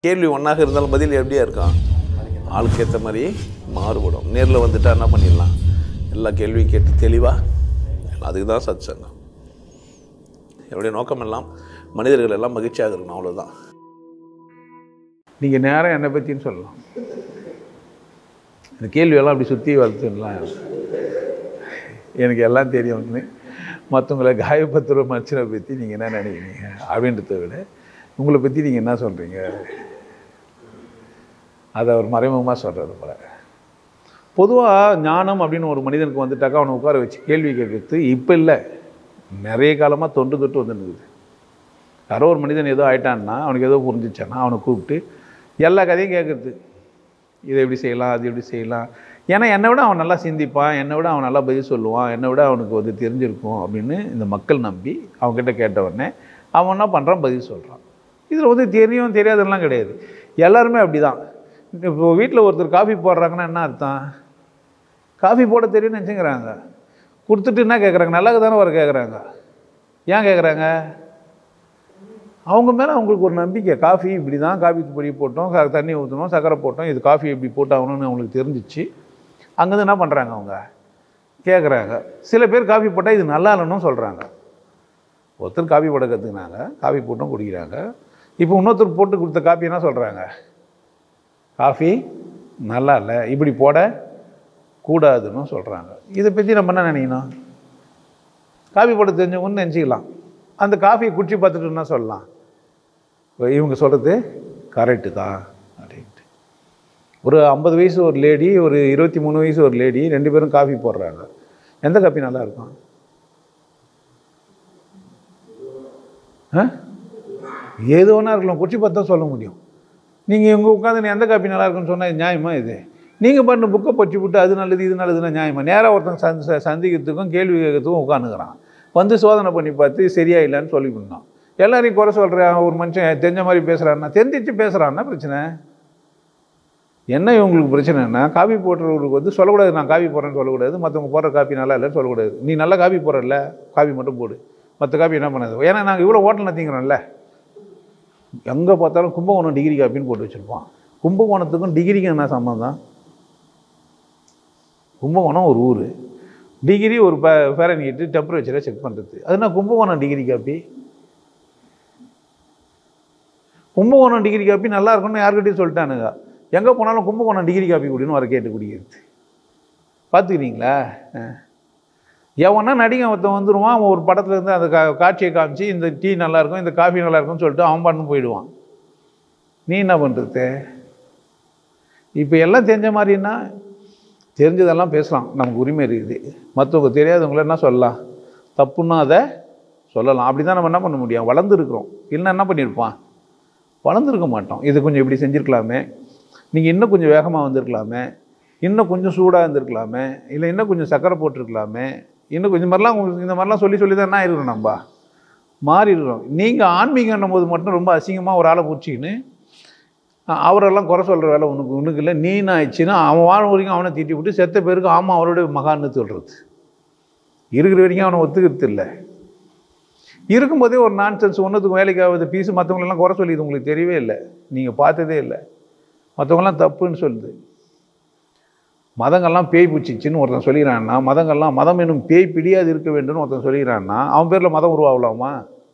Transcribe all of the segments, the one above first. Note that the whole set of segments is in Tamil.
கேள்வி ஒன்றாக இருந்தாலும் பதில் எப்படியா இருக்கும் ஆளுக்கு ஏற்ற மாதிரி மாறுபடும் நேரில் வந்துட்டா என்ன பண்ணிடலாம் எல்லா கேள்வியும் கேட்டு தெளிவாக அதுக்கு தான் சத் சங்கம் என்னுடைய நோக்கம் எல்லாம் மனிதர்கள் எல்லாம் மகிழ்ச்சியாக இருக்கணும் அவ்வளோதான் நீங்கள் நேரம் என்னை பற்றின்னு சொல்லலாம் இந்த கேள்வியெல்லாம் அப்படி சுற்றி வளர்த்துலாம் எனக்கு எல்லாம் தெரியும்னு மற்றவங்களை காயப்படுத்துகிற மனுஷனை பற்றி நீங்கள் என்ன நினைக்கிறீங்க அப்படின்றத விட உங்களை பற்றி நீங்கள் என்ன சொல்கிறீங்க அதை அவர் மறைமுகமாக சொல்கிறது போல பொதுவாக ஞானம் அப்படின்னு ஒரு மனிதனுக்கு வந்துட்டாக்கா அவனை உட்கார வச்சு கேள்வி கேட்கறது இப்போ இல்லை நிறைய காலமாக தொண்டு தொட்டு வந்துருக்குது யாரோ ஒரு மனிதன் ஏதோ ஆயிட்டான்னா அவனுக்கு ஏதோ புரிஞ்சிச்சான்னா அவனை கூப்பிட்டு எல்லா கதையும் கேட்குறது இதை எப்படி செய்யலாம் அது எப்படி செய்யலாம் ஏன்னா என்னை விட அவன் நல்லா சிந்திப்பான் என்னை விட அவன் நல்லா பதில் சொல்லுவான் என்னை விட அவனுக்கு வந்து தெரிஞ்சிருக்கும் அப்படின்னு இந்த மக்கள் நம்பி அவன்கிட்ட கேட்ட உடனே அவன் என்ன பண்ணுறான் பதில் சொல்கிறான் இதில் வந்து தெரியும் தெரியாதெல்லாம் கிடையாது எல்லாருமே அப்படி தான் இப்போ வீட்டில் ஒருத்தர் காஃபி போடுறாங்கன்னா என்ன அர்த்தம் காஃபி போட தெரியும்னு நினச்சிக்கிறாங்க கொடுத்துட்டு என்ன கேட்குறாங்க நல்லா தானே வர கேட்குறாங்க ஏன் கேட்குறாங்க அவங்க மேலே அவங்களுக்கு ஒரு நம்பிக்கை காஃபி இப்படி தான் காஃபி பொடி போட்டோம் க- தண்ணி ஊற்றணும் சக்கரை போட்டோம் இது காஃபி எப்படி போட்டாகணும்னு அவங்களுக்கு தெரிஞ்சிச்சு அங்கேருந்து என்ன பண்ணுறாங்க அவங்க கேட்குறாங்க சில பேர் காஃபி போட்டால் இது நல்லா இல்லைன்னு சொல்கிறாங்க ஒருத்தர் காஃபி போட கற்றுக்கினாங்க காஃபி போட்டும் குடிக்கிறாங்க இப்போ இன்னொருத்தர் போட்டு கொடுத்த காஃபி என்ன சொல்கிறாங்க காஃபி நல்லா இல்லை இப்படி போட கூடாதுன்னு சொல்கிறாங்க இதை பற்றி நம்ம என்ன நினைக்கணும் காஃபி போட தெரிஞ்சவங்கன்னு நினச்சிக்கலாம் அந்த காஃபியை குடிச்சு பார்த்துட்டு என்ன சொல்லலாம் இப்போ இவங்க சொல்கிறது கரெக்டு தான் அப்படின்ட்டு ஒரு ஐம்பது வயசு ஒரு லேடி ஒரு இருபத்தி மூணு வயசு ஒரு லேடி ரெண்டு பேரும் காஃபி போடுறாங்க எந்த காஃபி நல்லா இருக்கும் ஆ ஏதோ ஒன்றா இருக்கலாம் குடிச்சு பார்த்தா சொல்ல முடியும் நீங்கள் இவங்க உட்காந்து எந்த காப்பி நல்லா இருக்குன்னு சொன்னால் இது நியாயமா இது நீங்கள் பண்ண புக்கை பற்றி விட்டு அது நல்லது இது நல்லதுன்னா நியாயமா நேராக ஒருத்தன் சந்தி ச- சந்திக்கிறதுக்கும் கேள்வி கேட்கறதுக்கும் உட்காந்துக்கிறான் வந்து சோதனை பண்ணி பார்த்து சரியா இல்லைன்னு சொல்லி கொடுத்தான் எல்லாரையும் குறை சொல்கிறேன் ஒரு மனுஷன் தெரிஞ்ச மாதிரி பேசுகிறான்னா தெரிஞ்சிச்சு பேசுகிறான்னா பிரச்சனை என்ன இவங்களுக்கு பிரச்சனைன்னா காப்பி போடுறவங்களுக்கு வந்து சொல்லக்கூடாது நான் காப்பி போடுறேன்னு சொல்லக்கூடாது மற்றவங்க போடுற காப்பி நல்லா இல்லைன்னு சொல்லக்கூடாது நீ நல்லா காப்பி போடுறல காப்பி மட்டும் போடு மற்ற காப்பி என்ன பண்ணாது ஏன்னா நாங்கள் இவ்வளோ ஹோட்டல் நத்திங்கிறோம்ல எங்கே பார்த்தாலும் கும்பகோணம் டிகிரி காப்பின்னு போட்டு வச்சுருப்பான் கும்பகோணத்துக்கும் டிகிரிக்கும் என்ன சம்மந்தம் கும்பகோணம் ஒரு ஊர் டிகிரி ஒரு ப ஃபேரன்ஹீட்டு டெம்பரேச்சரை செக் பண்ணுறது அதுனா Kumbakonam degree coffee Kumbakonam degree coffee நல்லா இருக்கும்னு யார்கிட்டயும் சொல்லிட்டானுங்க எங்கே போனாலும் கும்பகோணம் டிகிரி காப்பி குடின்னு வர கேட்டு குடிக்கிறது பார்த்துக்கிறீங்களா எவனா நடிகன் ஒருத்தன் வந்துடுவான் அவன் ஒரு படத்துல இருந்து அந்த கா காட்சியை காமிச்சு இந்த டீ நல்லா இருக்கும் இந்த காஃபி நல்லா இருக்கும்னு சொல்லிட்டு அவன் பண்ணு போயிடுவான் நீ என்ன பண்ணுறது இப்போ எல்லாம் தெரிஞ்ச மாதிரின்னா தெரிஞ்சதெல்லாம் பேசலாம் நமக்கு உரிமை இருக்குது மற்றவங்க தெரியாதவங்கள என்ன சொல்லலாம் தப்புன்னா அதை சொல்லலாம் அப்படி தான் நம்ம என்ன பண்ண முடியும் வளர்ந்துருக்குறோம் இல்லைன்னா என்ன பண்ணியிருப்பான் வளர்ந்துருக்க மாட்டோம் இது கொஞ்சம் இப்படி செஞ்சுருக்கலாமே நீங்கள் இன்னும் கொஞ்சம் வேகமாக வந்திருக்கலாமே இன்னும் கொஞ்சம் சூடாக இருந்திருக்கலாமே இல்லை இன்னும் கொஞ்சம் சக்கரை போட்டிருக்கலாமே இன்னும் கொஞ்சம் மாதிரிலாம் உங்களுக்கு இந்த மாதிரிலாம் சொல்லி சொல்லி தான் என்ன இருக்கிறோம் நம்ம மாறி இருக்கிறோம் நீங்கள் ஆன்மீகம்னும் போது மட்டும் ரொம்ப அசிங்கமாக ஒரு ஆளை பிடிச்சிக்கின்னு அஹ், அவரெல்லாம் குறை சொல்கிற வேலை உனக்கு உனக்கு இல்லை நீன்னு ஆயிடுச்சுன்னா அவன் வாழ வரைக்கும் அவனை திட்டி விட்டு செத்த பேருக்கு ஆமாம் அவரோட மகான்னு சொல்கிறது இருக்கிற வரைக்கும் அவனை ஒத்துக்கிறது இல்லை இருக்கும்போதே ஒரு நான்சென்ஸ் ஒன்றுத்துக்கு வேலைக்கு ஆகுது பீஸு மற்றவங்களெல்லாம் குறை சொல்லி இது உங்களுக்கு தெரியவே இல்லை நீங்கள் பார்த்ததே இல்லை மற்றவங்களாம் தப்புன்னு சொல்லுது மதங்கள்லாம் பேய் பிடிச்சிச்சின்னு ஒருத்தன் சொல்லிக்கிறான்னா மதங்கள்லாம் மதம் என்னும் பேய் பிடியாது இருக்க வேண்டும்னு ஒருத்தன் சொல்லிக்கிறான்னா அவன் பேரில் மதம் உருவாகலாமா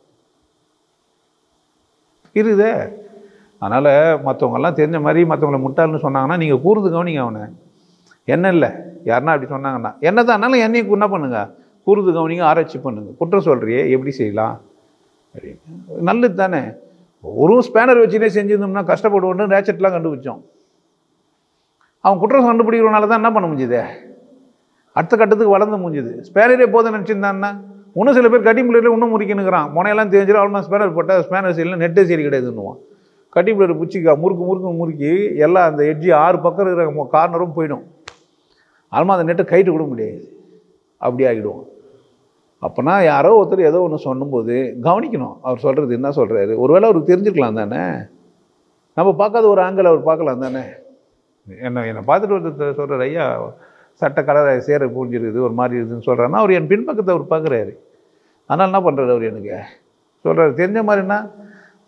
இருக்குதே அதனால் மற்றவங்கெல்லாம் தெரிஞ்ச மாதிரி மற்றவங்கள முட்டாள்னு சொன்னாங்கன்னா நீங்கள் கூர்ந்து கவனிங்க அவனை என்ன இல்லை யாருன்னா அப்படி சொன்னாங்கன்னா என்ன தானாலும் என்னையும் என்ன பண்ணுங்க கூர்ந்து கவனிங்க ஆராய்ச்சி பண்ணுங்க குற்றம் சொல்கிறியே எப்படி செய்யலாம் அப்படின்னு நல்லது தானே ஒரு ஸ்பேனர் வச்சுனே செஞ்சிருந்தோம்னா கஷ்டப்படுவோன்னு ரேச்சட்லாம் கண்டுபிடிச்சோம் அவன் குற்றம் கண்டுபிடிக்கிறனால தான் என்ன பண்ண முடியுது அடுத்த கட்டத்துக்கு வளர்ந்து முடிஞ்சுது ஸ்பேனரே போதும் நினச்சிருந்தான்னா இன்னும் சில பேர் கட்டி பிள்ளைல இன்னும் முறிக்கணுங்கிறான் முனையெல்லாம் தெரிஞ்சிடும் அவ்வளோ ஸ்பேனர் போட்டால் ஸ்பேனர் சரியில்லை நெட்டே சரி கிடையாதுன்னுவான் கட்டி பிள்ளைல பிடிச்சிக்கா முறுக்கு முறுக்கு முறுக்கி எல்லாம் அந்த எட்ஜி ஆறு பக்கம் இருக்கிற கார்னரும் போயிடும் ஆல்மா அந்த நெட்டை கைட்டு கூட முடியாது அப்படி ஆகிடுவோம் அப்போனா யாரோ ஒருத்தர் ஏதோ ஒன்று சொல்லும்போது கவனிக்கணும் அவர் சொல்கிறது என்ன சொல்கிறாரு ஒருவேளை அவருக்கு தெரிஞ்சிருக்கலாம் தானே நம்ம பார்க்காத ஒரு ஆங்கிள் அவர் பார்க்கலாம் தானே என்ன என்னை பார்த்துட்டு ஒருத்தர் சொல்கிறார் ஐயா சட்டை கலரை சேர பூஞ்சிருக்குது ஒரு மாதிரி இருக்குதுன்னு சொல்கிறாருன்னா அவர் என் பின்பக்கத்தை அவர் பார்க்குறாரு ஆனால் என்ன பண்ணுறாரு அவர் எனக்கு சொல்கிறாரு தெரிஞ்ச மாதிரின்னா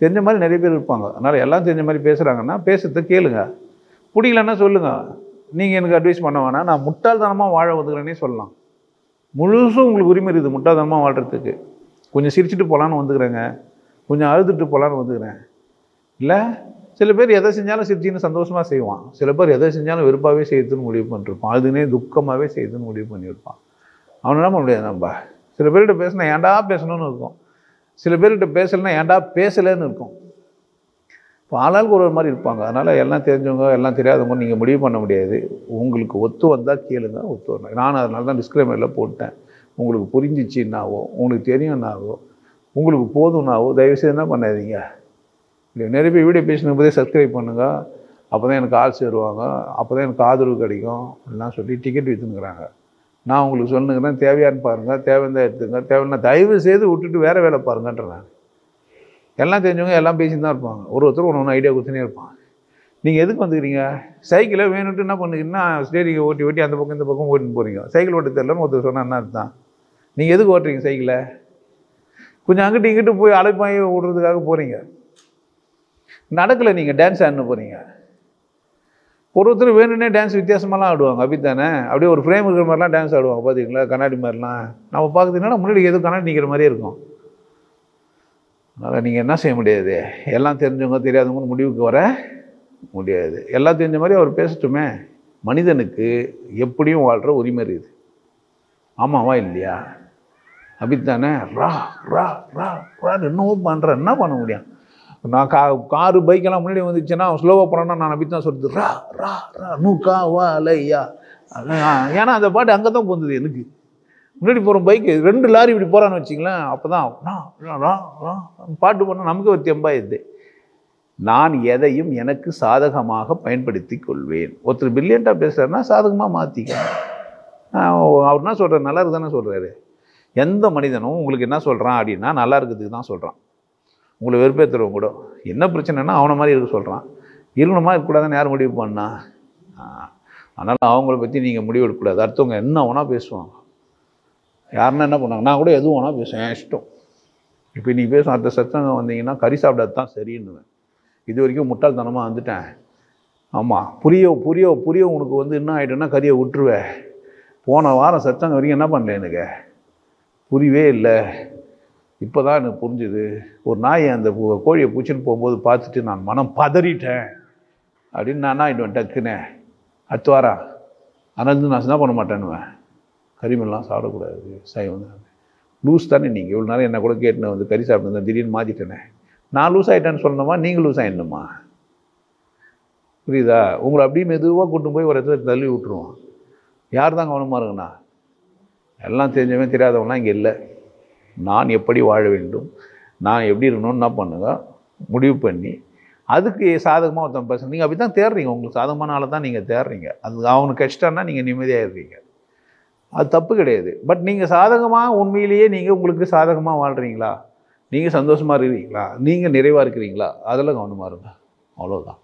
தெரிஞ்ச மாதிரி நிறைய பேர் இருப்பாங்க அதனால் எல்லாம் தெரிஞ்ச மாதிரி பேசுகிறாங்கன்னா பேசுறத கேளுங்க பிடிக்கலன்னா சொல்லுங்கள் நீங்கள் எனக்கு அட்வைஸ் பண்ண வேணாம் நான் முட்டாள்தனமாக வாழ வந்துக்கிறேனே சொல்லலாம் முழுசும் உங்களுக்கு உரிமை இருக்குது முட்டாள்தனமாக வாழ்கிறதுக்கு கொஞ்சம் சிரிச்சிட்டு போகலான்னு வந்துக்கிறேங்க கொஞ்சம் அழுதுட்டு போகலான்னு வந்துக்கிறேன் இல்லை சில பேர் எதை செஞ்சாலும் சிரிச்சின்னு சந்தோஷமாக செய்வான் சில பேர் எதை செஞ்சாலும் வெறுப்பாகவே செய்யுதுன்னு முடிவு பண்ணிருப்பான் அதுனே துக்கமாகவே செய்யுதுன்னு முடிவு பண்ணியிருப்பான் அவனை என்ன பண்ண முடியாது நம்ம சில பேர்கிட்ட பேசினா ஏன்டா பேசணும்னு இருக்கும் சில பேர்கிட்ட பேசலைன்னா ஏன்டா பேசலைன்னு இருக்கும் இப்போ ஆளாளுக்கு ஒரு ஒரு மாதிரி இருப்பாங்க அதனால் எல்லாம் தெரிஞ்சவங்க எல்லாம் தெரியாதவங்க நீங்கள் முடிவு பண்ண முடியாது உங்களுக்கு ஒத்து வந்தால் கேளுங்க ஒத்து வரணும் நான் அதனால தான் டிஸ்கிரைமரில் போட்டேன் உங்களுக்கு புரிஞ்சிச்சுன்னாவோ உங்களுக்கு தெரியும்னாவோ உங்களுக்கு போதும்னாவோ தயவுசெய்து என்ன பண்ணாதீங்க இல்லை நிறைய பேர் வீடியோ பேசின போதே சப்ஸ்கிரைப் பண்ணுங்க அப்போ தான் எனக்கு ஆள் சேருவாங்க அப்போ தான் எனக்கு ஆதரவு கிடைக்கும் எல்லாம் சொல்லி டிக்கெட் விற்றுனுக்குறாங்க நான் உங்களுக்கு சொன்னுங்கிறேன் தேவையான்னு பாருங்கள் தேவையான எடுத்துங்க தேவைன்னா தயவு செய்து விட்டுட்டு வேறு வேலை பாருங்கன்றேன் நான் எல்லாம் தெரிஞ்சவங்க எல்லாம் பேசிட்டு தான் இருப்பாங்க ஒரு ஒருத்தர் ஒன்று ஒன்று ஐடியா கொடுத்துனே இருப்பாங்க நீங்கள் எதுக்கு வந்துக்கிறீங்க சைக்கிளை வேணும்ட்டு என்ன பண்ணுறீங்கன்னா ஸ்டேரிங்கை ஓட்டி ஓட்டி அந்த பக்கம் இந்த பக்கம் ஓட்டின்னு போகிறீங்க சைக்கிள் ஓட்ட தெரியலன்னு ஒருத்தர் சொன்னால் என்ன அர்த்தம் நீங்கள் எதுக்கு ஓட்டுறீங்க சைக்கிளை கொஞ்சம் அங்கிட்டு இங்கிட்டு போய் அலைப்பாய் ஓடுறதுக்காக போகிறீங்க நடக்கலை நீங்கள் டான்ஸ் ஆடணும் போகிறீங்க ஒரு ஒருத்தர் வேணும்னே டான்ஸ் வித்தியாசமாலாம் ஆடுவாங்க அப்படித்தானே அப்படியே ஒரு ஃப்ரேம் இருக்கிற மாதிரிலாம் டான்ஸ் ஆடுவாங்க பார்த்தீங்களா கண்ணாடி மாதிரிலாம் நம்ம பார்க்குறதுனால முன்னாடி எதுவும் கண்ணாடி நிற்கிற மாதிரியே இருக்கும் அதனால் நீங்கள் என்ன செய்ய முடியாது எல்லாம் தெரிஞ்சவங்க தெரியாதவங்க முடிவுக்கு வர முடியாது எல்லாம் தெரிஞ்ச மாதிரி அவர் பேசட்டுமே மனிதனுக்கு எப்படியும் வாழ்கிற உரிமை இருக்குது ஆமாவா இல்லையா அப்படித்தானே ரா ரா ரா ரா என்னவோ பண்ணுறேன் என்ன பண்ண முடியும் நான் கா காரு பைக்கெல்லாம் முன்னாடி வந்துச்சுன்னா ஸ்லோவாக போகிறேன்னா நான் அப்படி தான் சொல்கிறது ரா ரா ரா நூ கா வா லையா ஏன்னா அந்த பாட்டு அங்கே தான் போந்தது எனக்கு முன்னாடி போகிற பைக்கு ரெண்டு லாரி இப்படி போகிறான்னு வச்சிங்களேன் அப்போ தான் பாட்டு பண்ணால் நமக்கு ஒரு தெம்பாயிடுது நான் எதையும் எனக்கு சாதகமாக பயன்படுத்தி கொள்வேன் ஒருத்தர் பில்லியண்ட்டாக பேசுகிறாருன்னா சாதகமாக மாற்றிக்க அவர் என்ன சொல்கிறார் நல்லா இருக்குதானே சொல்கிறாரு எந்த மனிதனும் உங்களுக்கு என்ன சொல்கிறான் அப்படின்னா நல்லா இருக்கிறதுக்கு தான் சொல்கிறான் உங்களை வெறுப்பேற்றுறவங்க கூட என்ன பிரச்சனைனா அவனை மாதிரி இருக்க சொல்கிறான் இருக்கணுமா இருக்கக்கூடாதுன்னு யார் முடிவு பண்ணா அதனால் அவங்கள பற்றி நீங்கள் முடிவு எடுக்கக்கூடாது அடுத்தவங்க என்ன வேணால் பேசுவாங்க யாருன்னா என்ன பண்ணாங்க நான் கூட எதுவும் வேணால் பேசுவேன் என் இஷ்டம் இப்போ நீ பேசும் அடுத்த சத்தங்க வந்தீங்கன்னா கறி சாப்பிடாது தான் சரின்னுவேன் இது வரைக்கும் முட்டாள்தனமாக வந்துட்டேன் ஆமாம் புரிய புரிய புரிய உனக்கு வந்து என்ன ஆகிட்டேன்னா கறியை விட்டுருவேன் போன வாரம் சத்தங்க வரைக்கும் என்ன பண்ணல எனக்கு புரியவே இல்லை இப்போ தான் எனக்கு புரிஞ்சுது ஒரு நாய் அந்த பூ- கோழியை பூச்சின்னு போகும்போது பார்த்துட்டு நான் மனம் பதறிட்டேன் அப்படின்னு நான் ஆகிட்டு டக்குன்னு அடுத்த வாரம் அதனால நான் என்ன பண்ண மாட்டேன்னுவேன் கறிமெல்லாம் சாப்பிடக்கூடாது சைவம் தான் லூஸ் தானே நீங்கள் இவ்வளோ நேரம் என்ன கூட கேட்டுன்னு வந்து கறி சாப்பிட்டு திடீர்னு மாற்றிட்டேனே நான் லூஸ் ஆகிட்டேன்னு சொல்லணுமா நீங்கள் லூஸ் ஆகிடணுமா புரியுதா உங்களை அப்படியே மெதுவாக கூட்டு போய் ஒரு இடத்துல தள்ளி விட்டுருவோம் யார் தான் கவனமாக இருக்குண்ணா எல்லாம் தெரிஞ்சவன் தெரியாதவன்லாம் இங்கே இல்லை நான் எப்படி வாழ வேண்டும் நான் எப்படி இருக்கணும்னு என்ன பண்ணுங்க முடிவு பண்ணி அதுக்கு சாதகமாக ஒருத்தன் பேச நீங்கள் அப்படி தான் தேடுறீங்க உங்களுக்கு சாதகமான ஆளை தான் நீங்கள் தேடுறீங்க அது அவனுக்கு கஷ்டம்னா நீங்கள் நிம்மதியாக இருக்கீங்க அது தப்பு கிடையாது பட் நீங்கள் சாதகமாக உண்மையிலேயே நீங்கள் உங்களுக்கு சாதகமாக வாழ்கிறீங்களா நீங்கள் சந்தோஷமாக இருக்கிறீங்களா நீங்கள் நிறைவாக இருக்கிறீங்களா அதில் கவனமாக இருங்க அவ்வளோதான்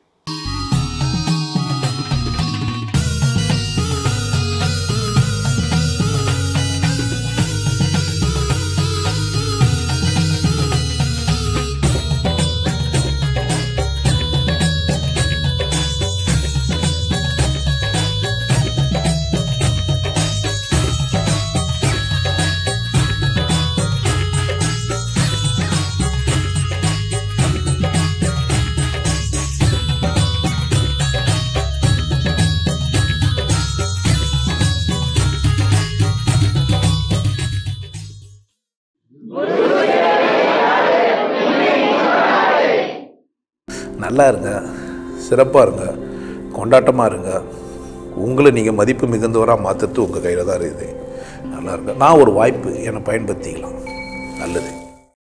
நல்லா இருங்க சிறப்பாக இருங்க கொண்டாட்டமாக இருங்க உங்களை நீங்கள் மதிப்பு மிகுந்தவராக மாற்றுறது உங்கள் கையில் தான் இருக்குது நல்லா இருங்க நான் ஒரு வாய்ப்பு என்னை பயன்படுத்திக்கலாம் நல்லது